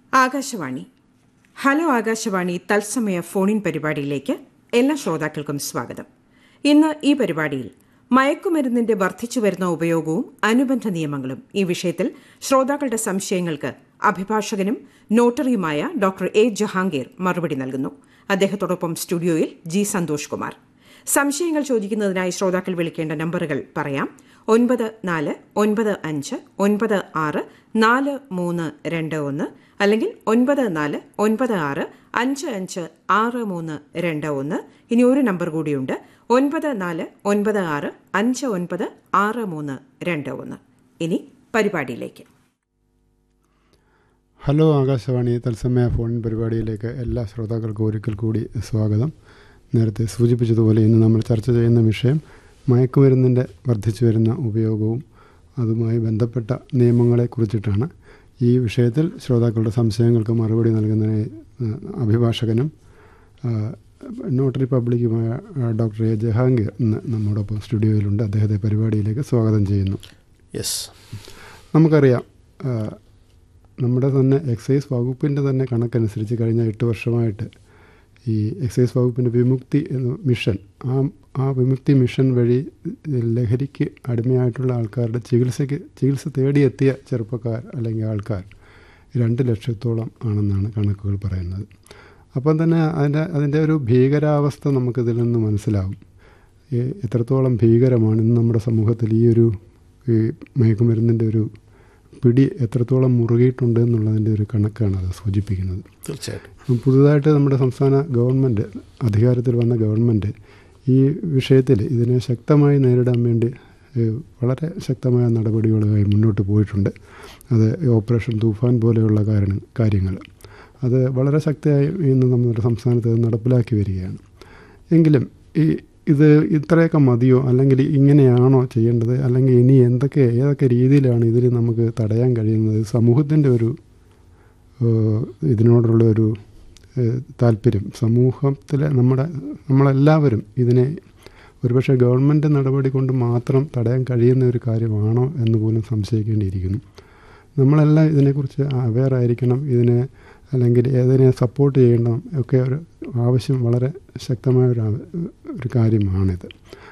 Akashvani hello Akashvani തത്സമയ ഫോണിൻ പരിപാടിയിലേക്ക് എല്ലാ ശ്രോതാക്കൾക്കും സ്വാഗതം ഇന്ന് ഈ പരിപാടിയിൽ മയക്കുമരുന്നിന്റെ വർദ്ധിച്ചുവരുന്ന ഉപയോഗവും അനുബന്ധ നിയമങ്ങളും ഈ വിഷയത്തിൽ ശ്രോതാക്കളുടെ സംശയങ്ങൾക്ക് അഭിഭാഷകനും നോട്ടറിയുമായ ഡോക്ടർ എ ജഹാംഗീർ മറുപടി നൽകുന്നു അദ്ദേഹത്തോടൊപ്പം സ്റ്റുഡിയോയിൽ ജി സന്തോഷ് കുമാർ സംശയങ്ങൾ ചോദിക്കുന്നതിനായി ശ്രോതാക്കൾ വിളിക്കേണ്ട നമ്പറുകൾ പറയാം ഒൻപത് നാല് ഒൻപത് അഞ്ച് ഒൻപത് ആറ് നാല് മൂന്ന് രണ്ട് ഒന്ന് അല്ലെങ്കിൽ ഒൻപത് നാല് ഒൻപത് ആറ് അഞ്ച് അഞ്ച് ആറ് മൂന്ന് രണ്ട് ഒന്ന് ഇനി ഒരു നമ്പർ കൂടിയുണ്ട് ഒൻപത് നാല് ഒൻപത് ആറ് അഞ്ച് ഒൻപത് ആറ് മൂന്ന് രണ്ട് ഒന്ന് ഇനി പരിപാടിയിലേക്ക് ഹലോ ആകാശവാണി തത്സമയ ഫോൺ പരിപാടിയിലേക്ക് എല്ലാ ശ്രോതാക്കൾക്കും ഒരിക്കൽ കൂടി സ്വാഗതം നേരത്തെ സൂചിപ്പിച്ചതുപോലെ ഇന്ന് നമ്മൾ ചർച്ച ചെയ്യുന്ന വിഷയം മയക്കുമരുന്നിൻ്റെ വർദ്ധിച്ചു വരുന്ന ഉപയോഗവും അതുമായി ബന്ധപ്പെട്ട നിയമങ്ങളെ കുറിച്ചിട്ടാണ് ഈ വിഷയത്തിൽ ശ്രോതാക്കളുടെ സംശയങ്ങൾക്ക് മറുപടി നൽകുന്നതിന് അഭിഭാഷകനും നോട്ടറി പബ്ലിക്കുമായ ഡോക്ടർ എ ജഹാംഗീർ ഇന്ന് നമ്മോടൊപ്പം സ്റ്റുഡിയോയിലുണ്ട് അദ്ദേഹത്തെ പരിപാടിയിലേക്ക് സ്വാഗതം ചെയ്യുന്നു യെസ് നമുക്കറിയാം നമ്മുടെ തന്നെ എക്സൈസ് വകുപ്പിൻ്റെ തന്നെ കണക്കനുസരിച്ച് കഴിഞ്ഞ എട്ട് വർഷമായിട്ട് ഈ എക്സൈസ് വകുപ്പിൻ്റെ വിമുക്തി എന്ന മിഷൻ ആ ആ വിമുക്തി മിഷൻ വഴി ലഹരിക്ക് അടിമയായിട്ടുള്ള ആൾക്കാരുടെ ചികിത്സയ്ക്ക് ചികിത്സ തേടിയെത്തിയ ചെറുപ്പക്കാർ അല്ലെങ്കിൽ ആൾക്കാർ രണ്ട് ലക്ഷത്തോളം ആണെന്നാണ് കണക്കുകൾ പറയുന്നത് അപ്പം തന്നെ അതിൻ്റെ അതിൻ്റെ ഒരു ഭീകരാവസ്ഥ നമുക്കിതിൽ നിന്ന് മനസ്സിലാവും എത്രത്തോളം ഭീകരമാണ് ഇന്ന് നമ്മുടെ സമൂഹത്തിൽ ഈ ഒരു ഈ മയക്കുമരുന്നിൻ്റെ ഒരു പിടി എത്രത്തോളം മുറുകിയിട്ടുണ്ട് എന്നുള്ളതിൻ്റെ ഒരു കണക്കാണ് അത് സൂചിപ്പിക്കുന്നത് തീർച്ചയായിട്ടും പുതുതായിട്ട് നമ്മുടെ സംസ്ഥാന ഗവൺമെൻറ് അധികാരത്തിൽ വന്ന ഗവൺമെൻറ് ഈ വിഷയത്തിൽ ഇതിനെ ശക്തമായി നേരിടാൻ വേണ്ടി വളരെ ശക്തമായ നടപടികളുമായി മുന്നോട്ട് പോയിട്ടുണ്ട് അത് ഓപ്പറേഷൻ തൂഫാൻ പോലെയുള്ള കാരണം കാര്യങ്ങൾ അത് വളരെ ശക്തിയായി ഇന്ന് നമ്മുടെ സംസ്ഥാനത്ത് നടപ്പിലാക്കി വരികയാണ് എങ്കിലും ഈ ഇത് ഇത്രയൊക്കെ മതിയോ അല്ലെങ്കിൽ ഇങ്ങനെയാണോ ചെയ്യേണ്ടത് അല്ലെങ്കിൽ ഇനി എന്തൊക്കെ ഏതൊക്കെ രീതിയിലാണ് ഇതിൽ നമുക്ക് തടയാൻ കഴിയുന്നത് സമൂഹത്തിൻ്റെ ഒരു ഇതിനോടുള്ള ഒരു താല്പര്യം സമൂഹത്തിലെ നമ്മുടെ നമ്മളെല്ലാവരും ഇതിനെ ഒരുപക്ഷെ ഗവൺമെൻറ് നടപടി കൊണ്ട് മാത്രം തടയാൻ കഴിയുന്ന ഒരു കാര്യമാണോ എന്ന് പോലും സംശയിക്കേണ്ടിയിരിക്കുന്നു നമ്മളെല്ലാം ഇതിനെക്കുറിച്ച് അവെയർ ആയിരിക്കണം ഇതിനെ അല്ലെങ്കിൽ ഏതിനെ സപ്പോർട്ട് ചെയ്യണം ഒക്കെ ഒരു ആവശ്യം വളരെ ശക്തമായ ഒരു ഒരു കാര്യമാണിത്